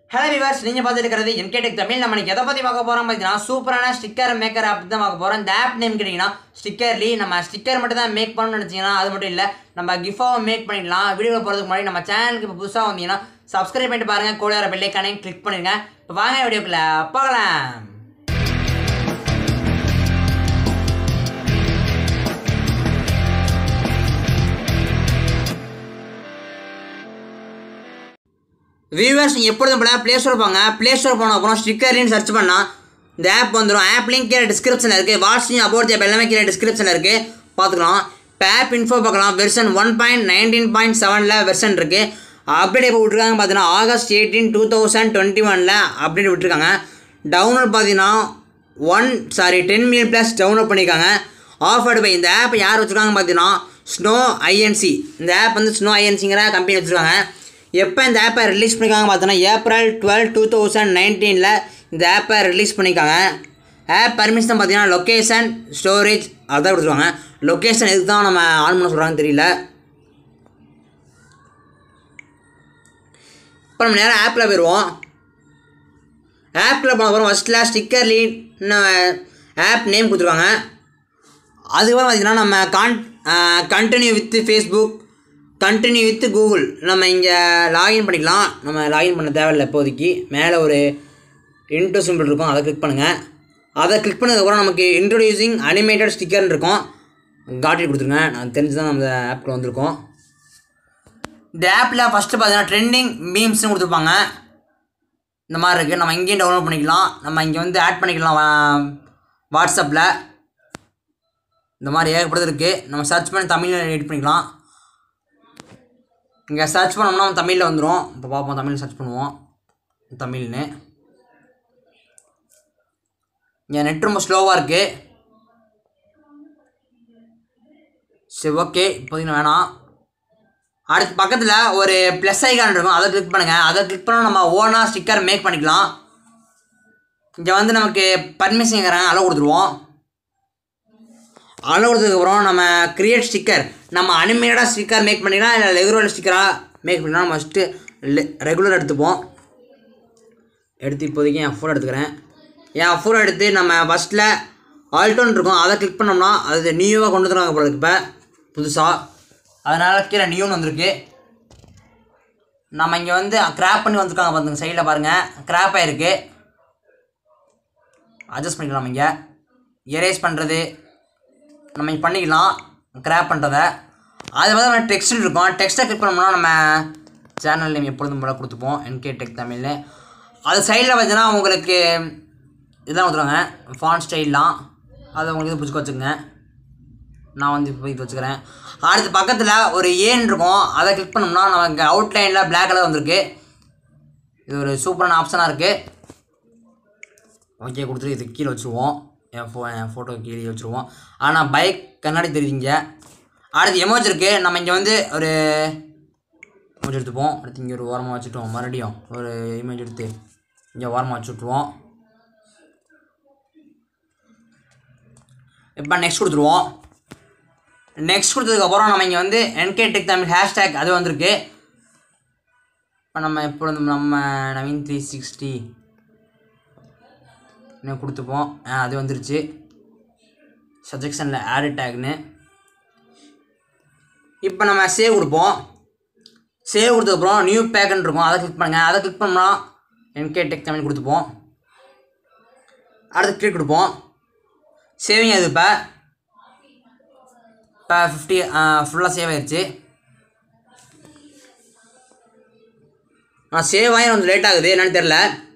hello viewers நீங்கள் பார்த்துட்டு இருக்கிறது என்கேடெக் தமிழ் நம்ம இன்னைக்கு எதை பற்றி பார்க்க போகிறோம் பார்த்தீங்கன்னா சூப்பரான ஸ்டிக்கர் மேக்கர் ஆப் தான் பார்க்க போகிறோம் இந்த ஆப் நேம் கேட்டிங்கன்னா ஸ்டிக்கர்லி நம்ம ஸ்டிக்கர் மட்டும் தான் மேக் பண்ணணும்னு நினச்சிங்கன்னா அது மட்டும் இல்லை நம்ம கிஃபாவை மேக் பண்ணிடலாம் வீடியோ போகிறதுக்கு முன்னாடி நம்ம சேனலுக்கு இப்போ புதுசாக வந்தீங்கன்னா சப்ஸ்கிரைப் பண்ணிட்டு பாருங்கள் கூட வர பெல்லைக்கானையும் கிளிக் பண்ணிடுங்க இப்போ வாங்க வீடியோக்குள்ள பார்க்கலாம் வியூவர்ஸ் நீங்கள் எப்பொழுதும் போல ப்ளே ஸ்டோர் போங்க ப்ளே ஸ்டோர் போன அப்புறம் ஸ்டிக்கர்னு சர்ச் பண்ணால் இந்த ஆப் வந்துடும் ஆப் லிங்க் கீழே டிஸ்கிரிப்ஷனில் இருக்குது வாட்ஸ்அப் அபோட் ஆப் எல்லாமே கீழே டிஸ்கிரிப்ஷனில் இருக்குது பார்த்துக்கலாம் இப்போ ஆப் இன்ஃபோ பார்க்கலாம் version one point nineteen point செவனில் வெர்ஷன் இருக்குது அப்டேட் எப்போ விட்ருக்காங்க பார்த்தீங்கன்னா August eighteen two thousand twenty ஒனில் அப்டேட் விட்ருக்காங்க டவுன்லோட் பார்த்தீங்கன்னா one sorry ten million plus download பண்ணியிருக்காங்க ஆஃபர்டு பை இந்த ஆப் யார் வச்சுருக்காங்க பார்த்தீங்கன்னா ஸ்னோ ஐஎன்சி இந்த ஆப் வந்து ஸ்னோ ஐஎன்சிங்கிற கம்பெனி வச்சுருக்காங்க எப்போ இந்த ஆப்பை ரிலீஸ் பண்ணியிருக்காங்க பார்த்தோன்னா ஏப்ரல் டுவெல் டூ தௌசண்ட் நைன்டீனில் இந்த ஆப்பை ரிலீஸ் பண்ணியிருக்காங்க ஆப் பர்மிஷன் பார்த்தீங்கன்னா லொக்கேஷன் ஸ்டோரேஜ் அதான் கொடுத்துருவாங்க லொக்கேஷன் எதுக்கு தான் நம்ம ஆன் பண்ண சொல்கிறாங்கன்னு தெரியல இப்போ நம்ம நேராக ஆப்பில் போயிடுவோம் ஆப்பில் போன அப்புறம் ஃபஸ்ட்டில் ஸ்டிக்கர் லீட் ஆப் நேம் கொடுத்துருவாங்க அதுக்கப்புறம் பார்த்தீங்கன்னா நம்ம கான் continue with Facebook continue with Google நம்ம இங்கே லாகின் பண்ணிக்கலாம் நம்ம லாகின் பண்ண தேவையில்லை இப்போதைக்கு மேலே ஒரு இன்டோ சிம்பிள் இருக்கும் அதை கிளிக் பண்ணுங்கள் அதை கிளிக் பண்ணதுக்கப்புறம் நமக்கு இன்ட்ரடியூசிங் அனிமேட்டட் ஸ்டிக்கர்னு இருக்கும் காட்டி கொடுத்துருங்க நான் தெரிஞ்சு தான் நம்ம ஆப்பில் வந்திருக்கோம் இந்த ஆப்பில் ஃபஸ்ட்டு பார்த்தீங்கன்னா ட்ரெண்டிங் மீம்ஸ்னு கொடுத்துருப்பாங்க இந்த மாதிரி இருக்குது நம்ம இங்கேயும் டவுன்லோட் பண்ணிக்கலாம் நம்ம இங்கே வந்து ஆட் பண்ணிக்கலாம் வா- வாட்ஸ்அப்பில் இந்த மாதிரி ஏகப்பட்டது இருக்குது நம்ம சர்ச் பண்ணி தமிழில் எடிட் பண்ணிக்கலாம் இங்கே சர்ச் பண்ணோம்னா தமிழில் வந்துடும் இப்போ பார்ப்போம் தமிழ் சர்ச் பண்ணுவோம் தமிழ்னு இங்கே நெட் ரொம்ப ஸ்லோவாக இருக்குது சரி ஓகே இப்போதைக்கு வேணாம் அடுத்து பக்கத்தில் ஒரு ப்ளஸ் ஐகான் இருக்கும் அதை கிளிக் பண்ணுங்கள் அதை கிளிக் பண்ணால் நம்ம ஓனாக ஸ்டிக்கர் மேக் பண்ணிக்கலாம் இங்கே வந்து நமக்கு பர்மிஷன் கேட்குறாங்க அளவு கொடுத்துருவோம் அளவு கொடுத்ததுக்கப்புறம் நம்ம கிரியேட் ஸ்டிக்கர் நம்ம அனிமேட்டடாக ஸ்டிக்கர் மேக் பண்ணிக்கலாம் இல்லை ரெகுலர் ஸ்டிக்கராக மேக் பண்ணிக்கலாம் நம்ம ஃபஸ்ட்டு ரெகுலர் எடுத்துப்போம் எடுத்து இப்போதைக்கு என் ஃபோன் எடுத்துக்கிறேன் என் ஃபோன் எடுத்து நம்ம ஃபஸ்ட்டில் ஆல்டோன் இருக்கும் அதை கிளிக் பண்ணோம்னா அது நியூவாக கொண்டு வந்துருவாங்க போல இருக்கு இப்போ புதுசாக அதனால் கீழே நியூன்னு வந்திருக்கு நம்ம இங்கே வந்து கிராப் பண்ணி வந்திருக்காங்க பார்த்துங்க சைடில் பாருங்கள் கிராப் ஆகிருக்கு அட்ஜஸ்ட் பண்ணிக்கலாம் இங்கே எரேஸ் பண்ணுறது நம்ம இங்கே பண்ணிக்கலாம் கிராப் பண்ணுறத அது வந்து நம்ம டெக்ஸ்ட் இருக்கும் டெக்ஸ்ட்டை கிளிக் பண்ணோம்னா நம்ம சேனல் நேம் எப்பொழுதும் போல கொடுத்துப்போம் என்கே டெக் தமிழ்னு அது சைடில் பார்த்தீங்கன்னா உங்களுக்கு இதெல்லாம் கொடுத்துருவாங்க ஃபான் ஸ்டைல்லாம் அதை உங்களுக்கு இது பிடிச்சி வச்சுக்கோங்க நான் வந்து இப்போ இது வச்சுக்கிறேன் அடுத்து பக்கத்தில் ஒரு ஏன் இருக்கும் அதை கிளிக் பண்ணோம்னா நமக்கு அவுட்லைனில் Black கலர் வந்திருக்கு இது ஒரு சூப்பரான ஆப்ஷனாக இருக்குது ஓகே கொடுத்துட்டு இது கீழே வச்சுருவோம் என் ஃபோ என் ஃபோட்டோ கீழே வச்சுருவோம் ஆனால் பைக் கண்ணாடி தெரியுதுங்க அடுத்து எமோஜ் இருக்குது நம்ம இங்கே வந்து ஒரு இமேஜ் எடுத்துப்போம் அடுத்து இங்கே ஒரு ஓரமாக வச்சுட்டோம் மறுபடியும் ஒரு இமேஜ் எடுத்து இங்கே ஓரமாக வச்சு விட்ருவோம் இப்போ நெக்ஸ்ட் கொடுத்துருவோம் நெக்ஸ்ட் கொடுத்ததுக்கப்புறம் நம்ம இங்கே வந்து என்கே டெக் தமிழ் ஹேஷ்டேக் அது வந்திருக்கு இப்போ நம்ம எப்பொழுதும் நம்ம நவீன் த்ரீ சிக்ஸ்டி இன்னும் கொடுத்துப்போம் ஆ, அது வந்துருச்சு சஜெக்ஷனில் ஆட் டேக்னு இப்போ நம்ம சேவ் கொடுப்போம் சேவ் கொடுத்ததுக்கப்புறம் நியூ பேக்குன்னு இருக்கும் அதை கிளிக் பண்ணுங்கள் அதை கிளிக் பண்ணோம்னா என்கே டெக் தமிழ் கொடுத்துப்போம் அடுத்து கிளிக் கொடுப்போம் சேவிங் அது இப்போ இப்போ ஃபிஃப்டி ஃபுல்லாக சேவ் ஆயிடுச்சு ஆ சேவ் ஆகி கொஞ்சம் லேட் ஆகுது என்னன்னு தெரில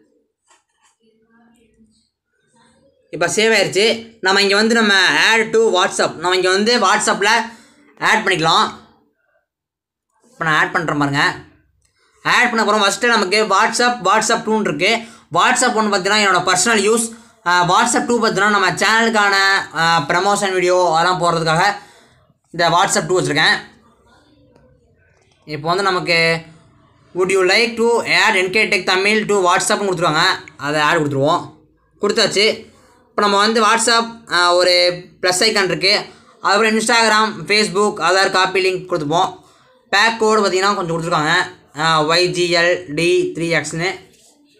இப்போ சேவ் ஆயிடுச்சு நம்ம இங்கே வந்து நம்ம ஆட் டு வாட்ஸ்அப் நம்ம இங்கே வந்து வாட்ஸ்அப்பில் ஆட் பண்ணிக்கலாம் இப்போ நான் ஆட் பண்ணுறேன் பாருங்க ஆட் பண்ண அப்புறம் ஃபஸ்ட்டு நமக்கு வாட்ஸ்அப் வாட்ஸ்அப் டூன்னு இருக்குது வாட்ஸ்அப் ஒன்று பார்த்தீங்கன்னா என்னோடய பர்சனல் யூஸ் வாட்ஸ்அப் டூ பார்த்தீங்கன்னா நம்ம சேனலுக்கான ப்ரமோஷன் வீடியோ அதெல்லாம் போடுறதுக்காக இந்த வாட்ஸ்அப் டூ வச்சுருக்கேன் இப்போ வந்து நமக்கு would you like to add NK tech Tamil to வாட்ஸ்அப்னு கொடுத்துருவாங்க அதை ஆட் கொடுத்துருவோம் கொடுத்தாச்சு இப்போ நம்ம வந்து வாட்ஸ்அப் ஆஹ், ஒரு ப்ளஸ் ஐக்கான் இருக்குது அதுக்கப்புறம் Instagram Facebook other copy link கொடுத்துப்போம் பேக் கோடு பார்த்தீங்கன்னா கொஞ்சம் கொடுத்துருக்காங்க ஒய்ஜிஎல் டி த்ரீ எக்ஸ்னு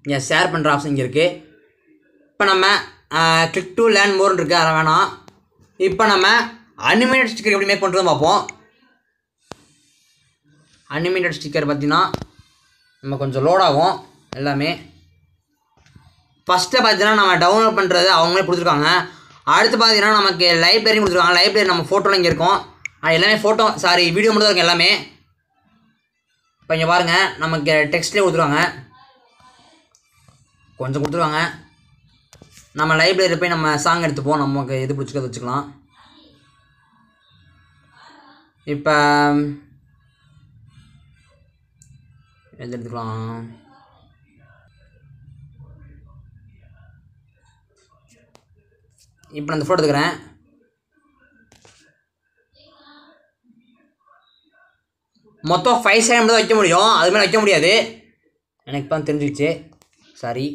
இங்கே ஷேர் பண்ணுற ஆப்ஷன் இங்கே இருக்குது இப்போ நம்ம கிளிக் டு லேர்ன் மோர்னு இருக்குது அதை வேணாம் இப்போ நம்ம அனிமேட்டட் ஸ்டிக்கர் எப்படி மேக் பண்ணுறதுன்னு பார்ப்போம் அனிமேட்டட் ஸ்டிக்கர் பார்த்தீங்கன்னா நம்ம கொஞ்சம் லோட் ஆகும் எல்லாமே ஃபஸ்ட்டு பார்த்தீங்கன்னா நம்ம டவுன்லோட் பண்ணுறது அவங்களே கொடுத்துருக்காங்க அடுத்து பார்த்தீங்கன்னா நமக்கு லைப்ரரி கொடுத்துருக்காங்க லைப்ரரி நம்ம ஃபோட்டோலாம் இங்கே இருக்கும் அது எல்லாமே ஃபோட்டோ சாரி வீடியோ மட்டும் தான் இருக்கும் எல்லாமே இப்போ இங்கே பாருங்கள் நமக்கு டெக்ஸ்ட்லேயே கொடுத்துருவாங்க கொஞ்சம் கொடுத்துருவாங்க நம்ம லைப்ரரி போய் நம்ம சாங் எடுத்துப்போம் நமக்கு எது பிடிச்சிக்கிறது வச்சுக்கலாம் இப்போ எது எடுத்துக்கலாம் இப்போ நான் இந்த ஃபோட்டோ எடுத்துக்கிறேன் மொத்தம் ஃபைவ் செகண்ட் தான் வைக்க முடியும் அது மேலே வைக்க முடியாது எனக்கு இப்போ தான் தெரிஞ்சிச்சு சாரி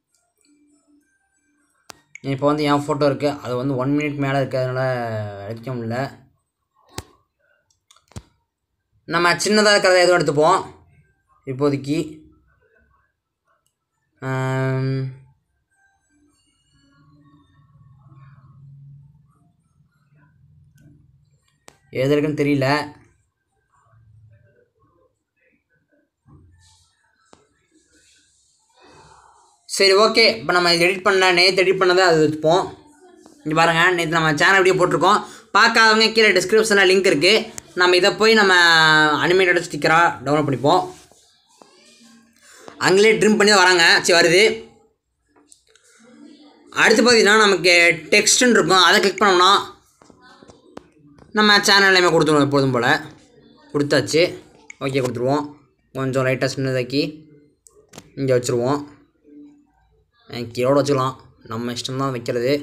இப்போ வந்து என் ஃபோட்டோ இருக்குது அது வந்து ஒன் மினிட் மேலே இருக்கிறதுனால வைக்க முடியல நம்ம சின்னதாக இருக்கிறத எதுவும் எடுத்துப்போம் இப்போதைக்கு ஆம், எது இருக்குன்னு தெரியல சரி ஓகே இப்போ நம்ம இது எடிட் பண்ண நேற்று எடிட் பண்ணதை அது வச்சுப்போம் இங்கே பாருங்கள் நேற்று நம்ம சேனல் வீடியோ போட்டிருக்கோம் பார்க்காதவங்க கீழே டிஸ்கிரிப்ஷனில் லிங்க் இருக்குது நம்ம இதை போய் நம்ம அனிமேட்டட் ஸ்டிக்கராக டவுன்லோட் பண்ணிப்போம் அங்கேயே ட்ரிம் பண்ணி தான் வராங்க சரி வருது அடுத்து பார்த்தீங்கன்னா நமக்கு டெக்ஸ்ட்டுன்னு இருக்கும் அதை கிளிக் பண்ணோம்னா நம்ம சேனல் எல்லாமே கொடுத்துருவோம் எப்பொழுதும் போல் கொடுத்தாச்சு ஓகே கொடுத்துருவோம் கொஞ்சம் லைட்டாக சின்னதாக்கி இங்கே வச்சுருவோம் கீழோட வச்சுக்கலாம் நம்ம இஷ்டம் தான் வைக்கிறது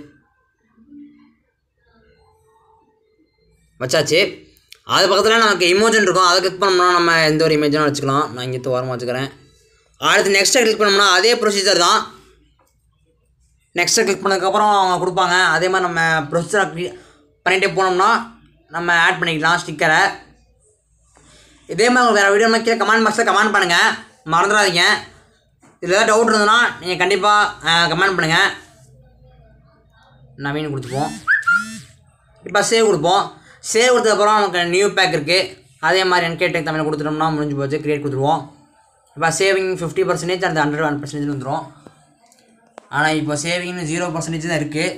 வச்சாச்சு அது பக்கத்தில் நமக்கு இமோஜன் இருக்கும் அதை கிளிக் பண்ணோம்னா நம்ம எந்த ஒரு இமேஜனும் வச்சுக்கலாம் நான் இங்கே ஓரமாக வச்சுக்கிறேன் அடுத்து நெக்ஸ்ட்டை கிளிக் பண்ணோம்னா அதே ப்ரொசீஜர் தான் நெக்ஸ்ட்டை கிளிக் பண்ணதுக்கப்புறம் அவங்க கொடுப்பாங்க அதே மாதிரி நம்ம ப்ரொசீஜரை பண்ணிகிட்டே போனோம்னா நம்ம ஆட் பண்ணிக்கலாம் ஸ்டிக்கரை இதே மாதிரி உங்களுக்கு வேறு வீடியோ கீழே கமெண்ட் பாக்ஸில் கமெண்ட் பண்ணுங்கள் மறந்துடாதீங்க இதில் ஏதாவது டவுட் இருந்ததுன்னா நீங்கள் கண்டிப்பாக கமெண்ட் பண்ணுங்கள் நவீன் கொடுத்துப்போம் இப்போ சேவ் கொடுப்போம் சேவ் கொடுத்ததுக்கப்புறம் நமக்கு நியூ பேக் இருக்குது அதே மாதிரி என்கேடெக் தமிழ் கொடுத்துட்டோம்னா முடிஞ்சு போச்சு கிரியேட் கொடுத்துருவோம் இப்போ சேவிங் ஃபிஃப்டி பர்சன்டேஜ் அந்த ஹண்ட்ரட் ஒன் பர்சன்டேஜ் வந்துடும் ஆனால் இப்போ சேவிங்னு ஜீரோ பர்சன்டேஜ் தான் இருக்குது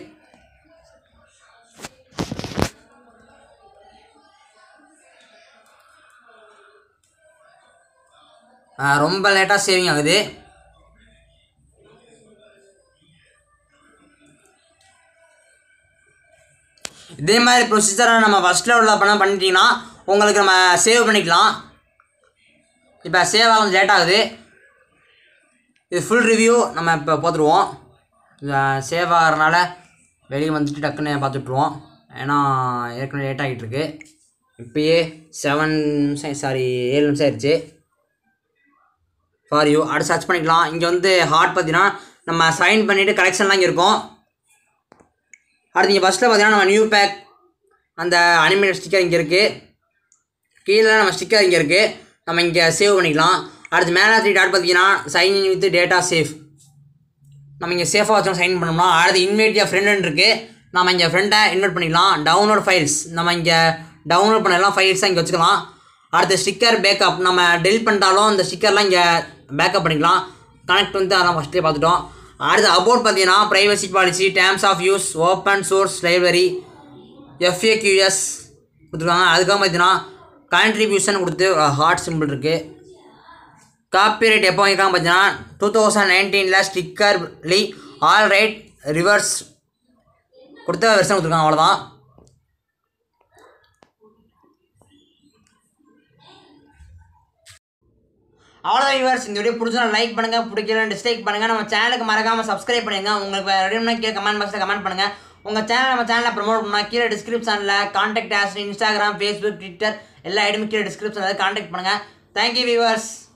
ரொம்ப லேட்டாக சேவிங் ஆகுது இதே மாதிரி ப்ரொசீஜரை நம்ம ஃபஸ்ட் லெவலில் பண்ண பண்ணிட்டீங்கன்னா உங்களுக்கு நம்ம சேவ் பண்ணிக்கலாம் இப்போ சேவ் ஆக கொஞ்சம் லேட் ஆகுது இது ஃபுல் ரிவ்யூ நம்ம இப்போ பார்த்துருவோம் சேவ் ஆகிறனால வெளியே வந்துட்டு டக்குன்னு பார்த்துட்ருவோம் ஏன்னா ஏற்கனவே லேட் ஆகிட்டு இருக்கு இப்பயே செவன் நிமிஷம் சாரி ஏழு நிமிஷம் ஆயிடுச்சு ஃபார் யூ அடுத்து சர்ச் பண்ணிக்கலாம் இங்கே வந்து ஹார்ட் பார்த்தீங்கன்னா நம்ம சைன் பண்ணிவிட்டு கலெக்ஷன்லாம் இங்கே இருக்கும் அடுத்து இங்கே ஃபஸ்ட்டில் பார்த்தீங்கன்னா நம்ம நியூ பேக் அந்த அனிமேட்டட் ஸ்டிக்கர் இங்கே இருக்குது கீழே நம்ம ஸ்டிக்கர் இங்கே இருக்குது நம்ம இங்கே சேவ் பண்ணிக்கலாம் அடுத்து மேலே த்ரீ டாட் பார்த்தீங்கன்னா sign in with data safe நம்ம இங்கே சேஃபாக வச்சோம் சைன் பண்ணோம்னா அடுத்து இன்வைட் யா ஃப்ரெண்டுன்னு இருக்குது நம்ம இங்கே ஃப்ரெண்டை இன்வைட் பண்ணிக்கலாம் டவுன்லோட் ஃபைல்ஸ் நம்ம இங்கே டவுன்லோட் பண்ண எல்லாம் ஃபைல்ஸாக இங்கே வச்சுக்கலாம் அடுத்து ஸ்டிக்கர் பேக்கப் நம்ம டெலிட் பண்ணிட்டாலும் இந்த ஸ்டிக்கர்லாம் இங்கே பேக்கப் பண்ணிக்கலாம் கனெக்ட் வந்து அதெல்லாம் ஃபஸ்ட்டே பார்த்துட்டோம் அடுத்து அபவுட் பார்த்தீங்கன்னா privacy policy terms of use open source library FAQs கொடுத்துருக்காங்க அதுக்காக பார்த்தீங்கன்னா கான்ட்ரிபியூஷன் கொடுத்து ஹார்ட் சிம்பிள் இருக்குது காப்பிரைட் எப்போ வாங்கியிருக்காங்க பார்த்தீங்கன்னா டூ தௌசண்ட் நைன்டீனில் ஸ்டிக்கர்லி ஆல் ரைட் ரிவர்ஸ் கொடுத்த வெர்ஷன் கொடுத்துருக்காங்க அவ்வளோதான் அவ்வளோதான் வியூவர்ஸ் இந்த வீடியோ பிடிச்சா லைக் பண்ணுங்க பிடிக்கல டிஸ்லைக் பண்ணுங்க நம்ம சேனலுக்கு மறக்காம சப்ஸ்கிரைப் பண்ணுங்க உங்களுக்கு ரெடினா கீழே கமெண்ட் பாக்ஸில் கமெண்ட் பண்ணுங்க உங்க சேனல் நம்ம சேனலை ப்ரோமோட் பண்ணா கீழே டிஸ்கிரிப்ஷனில் contact us Instagram Facebook Twitter எல்லா ஐடியும் கீழே டிஸ்கிரிப்ஷனில் கான்டாக்ட் பண்ணுங்க தேங்க்யூ வியூவர்ஸ்